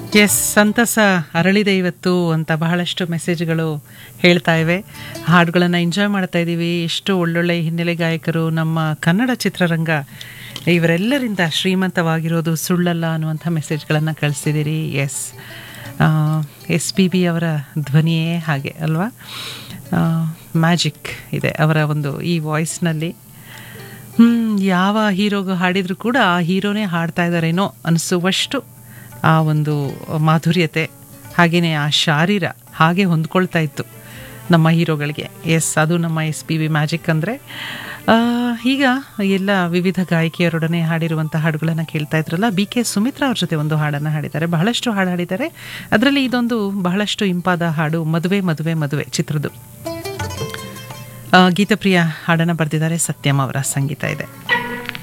S ಸಂತಸ ಅರಳಿದೆ ಇವತ್ತು ಅಂತ ಬಹಳಷ್ಟು ಮೆಸೇಜ್ಗಳು ಹೇಳ್ತಾ ಇವೆ ಹಾಡುಗಳನ್ನು ಎಂಜಾಯ್ ಮಾಡ್ತಾ ಇದ್ದೀವಿ ಎಷ್ಟು ಒಳ್ಳೊಳ್ಳೆ ಹಿನ್ನೆಲೆ ಗಾಯಕರು ನಮ್ಮ ಕನ್ನಡ ಚಿತ್ರರಂಗ ಇವರೆಲ್ಲರಿಂದ ಶ್ರೀಮಂತವಾಗಿರೋದು ಸುಳ್ಳಲ್ಲ ಅನ್ನುವಂಥ ಮೆಸೇಜ್ಗಳನ್ನು ಕಳಿಸಿದ್ದೀರಿ ಎಸ್ ಎಸ್ ಪಿ ಬಿ ಅವರ ಧ್ವನಿಯೇ ಹಾಗೆ ಅಲ್ವಾ ಮ್ಯಾಜಿಕ್ ಇದೆ ಅವರ ಒಂದು ಈ ವಾಯ್ಸ್ನಲ್ಲಿ ಹ್ಮ್, ಯಾವ ಹೀರೋಗೂ ಹಾಡಿದ್ರು ಕೂಡ ಆ ಹೀರೋನೇ ಹಾಡ್ತಾ ಇದ್ದಾರೇನೋ ಅನಿಸುವಷ್ಟು ಆ ಒಂದು ಮಾಧುರ್ಯತೆ ಹಾಗೆಯೇ ಆ ಶಾರೀರ ಹಾಗೆ ಹೊಂದ್ಕೊಳ್ತಾ ಇತ್ತು ನಮ್ಮ ಹೀರೋಗಳಿಗೆ ಎಸ್ ಅದು ನಮ್ಮ ಎಸ್ ಪಿ ಬಿ ಮ್ಯಾಜಿಕ್ ಅಂದರೆ ಈಗ ಎಲ್ಲ ವಿವಿಧ ಗಾಯಕಿಯರೊಡನೆ ಹಾಡಿರುವಂಥ ಹಾಡುಗಳನ್ನು ಕೇಳ್ತಾ ಇದ್ರಲ್ಲ ಬಿ ಕೆ ಸುಮಿತ್ರಾ ಅವ್ರ ಜೊತೆ ಒಂದು ಹಾಡನ್ನು ಹಾಡಿದ್ದಾರೆ ಬಹಳಷ್ಟು ಹಾಡು ಹಾಡಿದ್ದಾರೆ ಅದರಲ್ಲಿ ಇದೊಂದು ಬಹಳಷ್ಟು ಇಂಪಾದ ಹಾಡು ಮದುವೆ ಮದುವೆ ಮದುವೆ ಚಿತ್ರದ್ದು ಆ, ಗೀತಪ್ರಿಯ ಹಾಡನ್ನು ಬರೆದಿದ್ದಾರೆ ಸತ್ಯಂ ಅವರ ಸಂಗೀತ ಇದೆ